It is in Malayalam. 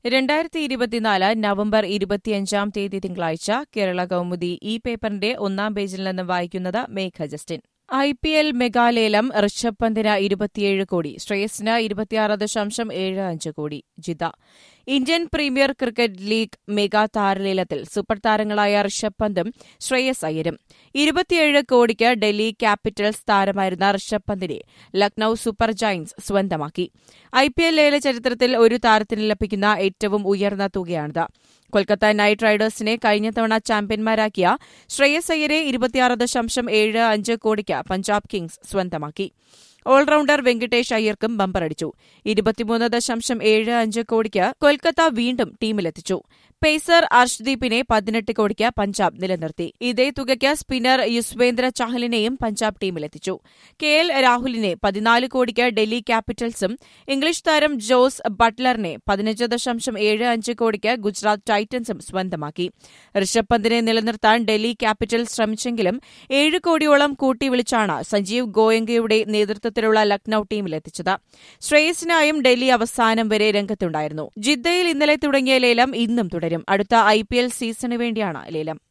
രണ്ടായിരത്തി ഇരുപത്തിനാല് നവംബർ ഇരുപത്തിയഞ്ചാം തീയതി തിങ്കളാഴ്ച കേരള കൗമുദി ഈ പേപ്പറിന്റെ ഒന്നാം പേജിൽ നിന്ന് വായിക്കുന്നത് Megha Justin I P L മെഗാലേലം ഋഷഭ് പന്തിന് ഇരുപത്തിയേഴ് കോടി ശ്രേയസിന് ഇരുപത്തിയാറ് ദശാംശം ഏഴ് അഞ്ച് കോടി ജിത Indian premier cricket league mega താരലേലത്തിൽ സൂപ്പർ താരങ്ങളായ ഋഷഭ് പന്തും ശ്രേയസ് അയ്യരും ഇരുപത്തിയേഴ് കോടിക്ക് ഡൽഹി ക്യാപിറ്റൽസ് താരമായിരുന്ന ഋഷഭ് പന്തിനെ ലക്നൌ സൂപ്പർ ജയന്റ്സ് സ്വന്തമാക്കി ഐ പി എൽ ലേല ചരിത്രത്തിൽ ഒരു താരത്തിന് ലഭിക്കുന്ന ഏറ്റവും ഉയർന്ന തുകയാണിത് കൊൽക്കത്ത നൈറ്റ് റൈഡേഴ്സിനെ കഴിഞ്ഞ തവണ ചാമ്പ്യന്മാരാക്കിയ ശ്രേയസ് അയ്യരെ ഇരുപത്തിയാറ് ദശാംശം ഏഴ് അഞ്ച് കോടിക്ക് പഞ്ചാബ് കിങ്സ് സ്വന്തമാക്കി ഓൾറൌണ്ടർ വെങ്കടേഷ് അയ്യർക്കും ബമ്പറടിച്ചു ഇരുപത്തിമൂന്ന് ദശാംശം ഏഴ് അഞ്ച് കോടിക്ക് കൊൽക്കത്ത വീണ്ടും ടീമിലെത്തിച്ചു പേസർ അർഷ്ദീപിനെ പതിനെട്ട് കോടിക്ക് പഞ്ചാബ് നിലനിർത്തി ഇതേ തുകയ്ക്ക് സ്പിന്നർ യുസ്വേന്ദ്ര ചഹലിനെയും പഞ്ചാബ് ടീമിലെത്തിച്ചു കെ എൽ രാഹുലിനെ പതിനാല് കോടിക്ക് ഡൽഹി ക്യാപിറ്റൽസും ഇംഗ്ലീഷ് താരം ജോസ് ബട്ട്ലറിനെ പതിനഞ്ച് ദശാംശം ഏഴ് അഞ്ച് കോടിക്ക് ഗുജറാത്ത് ടൈറ്റൻസും സ്വന്തമാക്കി ഋഷഭ് പന്തിനെ നിലനിർത്താൻ ഡൽഹി ക്യാപിറ്റൽസ് ശ്രമിച്ചെങ്കിലും ഏഴ് കോടിയോളം കൂട്ടി വിളിച്ചാണ് സഞ്ജീവ് ഗോയങ്കയുടെ നേതൃത്വത്തിലുള്ള ലക്നൌ ടീമിലെത്തിച്ചത് ശ്രേയസിനായും ഡൽഹി അവസാനം വരെ രംഗത്തുണ്ടായിരുന്നു ജിദ്ദയിൽ ഇന്നലെ തുടങ്ങിയ ലേലം ഇന്നും തുടരും അടുത്ത ഐ സീസണിന് വേണ്ടിയാണ് ലേലം